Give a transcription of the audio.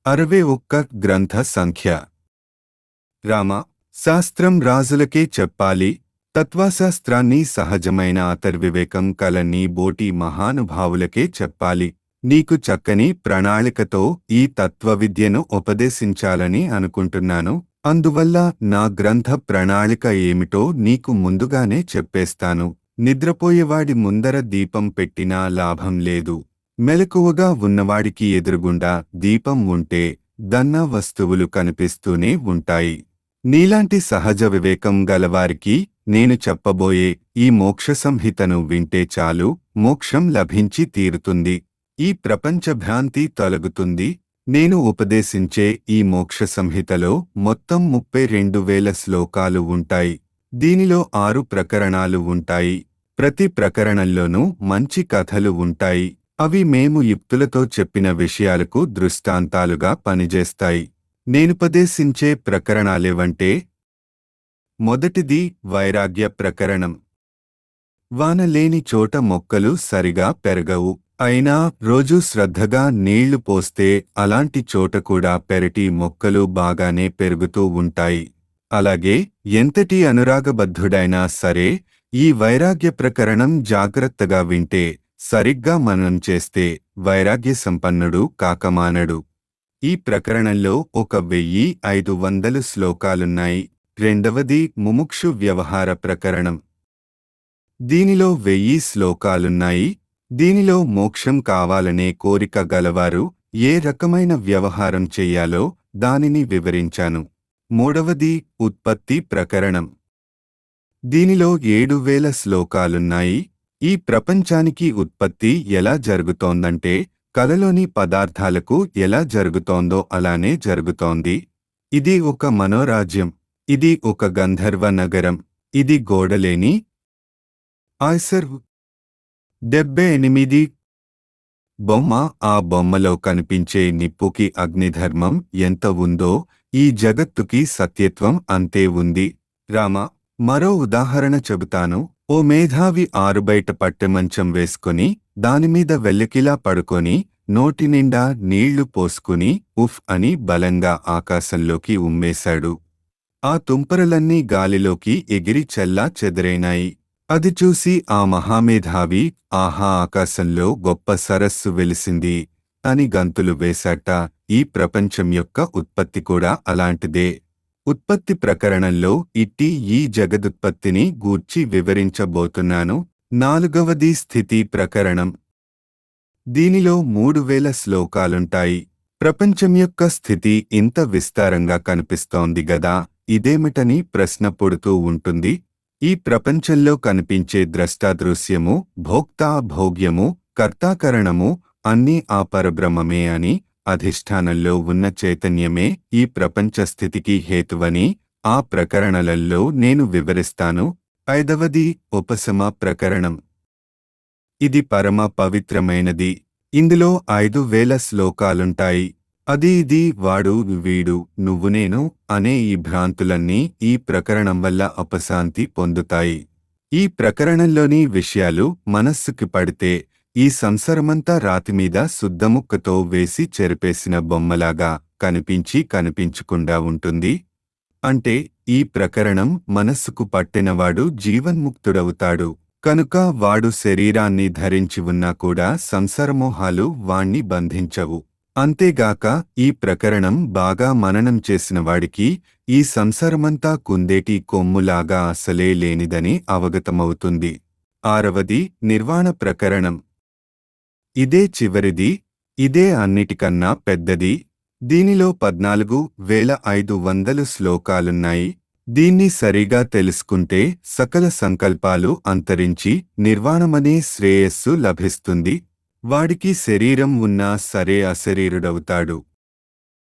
అరవై ఒక్క గ్రంథ సంఖ్య రామ శాస్త్రం రాజులకే చెప్పాలి తత్వశాస్త్రాన్ని సహజమైన అతర్వివేకం కల నీ బోటి మహానుభావులకే చెప్పాలి నీకు చక్కని ప్రణాళికతో ఈ తత్వ విద్యను ఉపదేశించాలని అనుకుంటున్నాను అందువల్ల నా గ్రంథ ప్రణాళిక ఏమిటో నీకు ముందుగానే చెప్పేస్తాను నిద్రపోయేవాడి ముందర దీపం పెట్టినా లాభం లేదు మెలకువగా ఉన్నవాడికి ఎదురుగుండా దీపం ఉంటే దన్న వస్తువులు కనిపిస్తూనే ఉంటాయి నీలాంటి సహజ వివేకం గలవారికి నేను చెప్పబోయే ఈ మోక్ష సంహితను వింటే చాలు మోక్షం లభించి తీరుతుంది ఈ ప్రపంచ భ్రాంతి తొలగుతుంది నేను ఉపదేశించే ఈ మోక్ష సంహితలో మొత్తం ముప్పై రెండు వేల శ్లోకాలు ఉంటాయి దీనిలో ఆరు ప్రకరణాలు ఉంటాయి ప్రతి ప్రకరణంలోనూ మంచి కథలు ఉంటాయి అవి మేము యుక్తులతో చెప్పిన విషయాలకు దృష్టాంతాలుగా పనిచేస్తాయి నేనుపదేశించే ప్రకరణాలేవంటే మొదటిది వైరాగ్య ప్రకరణం వాన లేని చోట మొక్కలు సరిగా పెరగవు అయినా రోజూ శ్రద్ధగా నీళ్లు పోస్తే అలాంటి చోట కూడా పెరటి మొక్కలు బాగానే పెరుగుతూ ఉంటాయి అలాగే ఎంతటి అనురాగబద్ధుడైనా సరే ఈ వైరాగ్య ప్రకరణం జాగ్రత్తగా వింటే సరిగ్గా మననం చేస్తే వైరాగ్య సంపన్నుడు కాకమానడు ఈ ప్రకరణంలో ఒక వెయ్యి ఐదు వందలు శ్లోకాలున్నాయి రెండవది ముముక్షు వ్యవహార ప్రకరణం దీనిలో వెయ్యి శ్లోకాలున్నాయి దీనిలో మోక్షం కావాలనే కోరిక గలవారు ఏ రకమైన వ్యవహారం చెయ్యాలో దానిని వివరించాను మూడవది ఉత్పత్తి ప్రకరణం దీనిలో ఏడు వేల శ్లోకాలున్నాయి ఈ ప్రపంచానికి ఉత్పత్తి ఎలా జరుగుతోందంటే కలలోని పదార్థాలకు ఎలా జరుగుతోందో అలానే జరుగుతోంది ఇది ఒక మనోరాజ్యం ఇది ఒక గంధర్వ నగరం ఇది గోడలేని ఆయ్సర్ డెబ్బై ఎనిమిది బొమ్మ ఆ బొమ్మలో కనిపించే నిప్పుకి అగ్నిధర్మం ఎంత ఉందో ఈ జగత్తుకి సత్యత్వం అంతే ఉంది రామ మరో ఉదాహరణ చెబుతాను ఓ మేధావి ఆరుబయట పట్టెమంచం వేసుకుని దానిమీద వెల్లకిలా పడుకొని నోటి నిండా నీళ్లు పోసుకుని ఉఫ్ అని బలంగా ఆకాశంలోకి ఉమ్మేశాడు ఆ తుంపరలన్నీ గాలిలోకి ఎగిరి చెల్లా చెదరైనాయి అది చూసి ఆ మహామేధావి ఆహా ఆకాశంలో గొప్ప సరస్సు వెలిసింది అని గంతులు వేశాట ఈ ప్రపంచం యొక్క ఉత్పత్తి కూడా అలాంటిదే ఉత్పత్తి ప్రకరణంలో ఇట్టి ఈ జగదుత్పత్తిని గూర్చి వివరించబోతున్నాను నాలుగవది స్థితి ప్రకరణం దీనిలో మూడు వేల శ్లోకాలుంటాయి ప్రపంచం యొక్క స్థితి ఇంత విస్తారంగా కనిపిస్తోంది గదా ఇదేమిటని ప్రశ్న పుడుతూ ఉంటుంది ఈ ప్రపంచంలో కనిపించే ద్రష్టాదృశ్యము భోక్తా భోగ్యము కర్తాకరణము అన్నీ ఆ పరబ్రహ్మమే అని అధిష్టానంలో ఉన్న చైతన్యమే ఈ ప్రపంచ స్థితికి హేతువని ఆ ప్రకరణలలో నేను వివరిస్తాను ఐదవది ఉపశమ ప్రకరణం ఇది పరమ పవిత్రమైనది ఇందులో ఐదు వేల శ్లోకాలుంటాయి అది ఇది వాడు వీడు నువ్వు నేను అనే ఈ భ్రాంతులన్నీ ఈ ప్రకరణం వల్ల అపశాంతి పొందుతాయి ఈ ప్రకరణంలోని విషయాలు మనస్సుకి పడితే ఈ సంసారమంతా రాతిమీద శుద్ధముక్కతో వేసి చెరిపేసిన బొమ్మలాగా కనిపించి కనిపించకుండా ఉంటుంది అంటే ఈ ప్రకరణం మనస్సుకు పట్టినవాడు జీవన్ముక్తుడవుతాడు కనుక వాడు శరీరాన్ని ధరించి ఉన్నా కూడా సంసారమోహాలు వాణ్ణి బంధించవు అంతేగాక ఈ ప్రకరణం బాగా మననం చేసిన వాడికి ఈ సంసారమంతా కుందేటి కొమ్ములాగా అసలే లేనిదని అవగతమవుతుంది ఆరవది నిర్వాణ ప్రకరణం ఇదే చివరిది ఇదే అన్నిటికన్నా పెద్దది దీనిలో పద్నాలుగు వేల ఐదు వందలు శ్లోకాలున్నాయి దీన్ని సరిగా తెలుసుకుంటే సకల సంకల్పాలు అంతరించి నిర్వాణమనే శ్రేయస్సు లభిస్తుంది వాడికి శరీరం ఉన్నా సరే అశరీరుడవుతాడు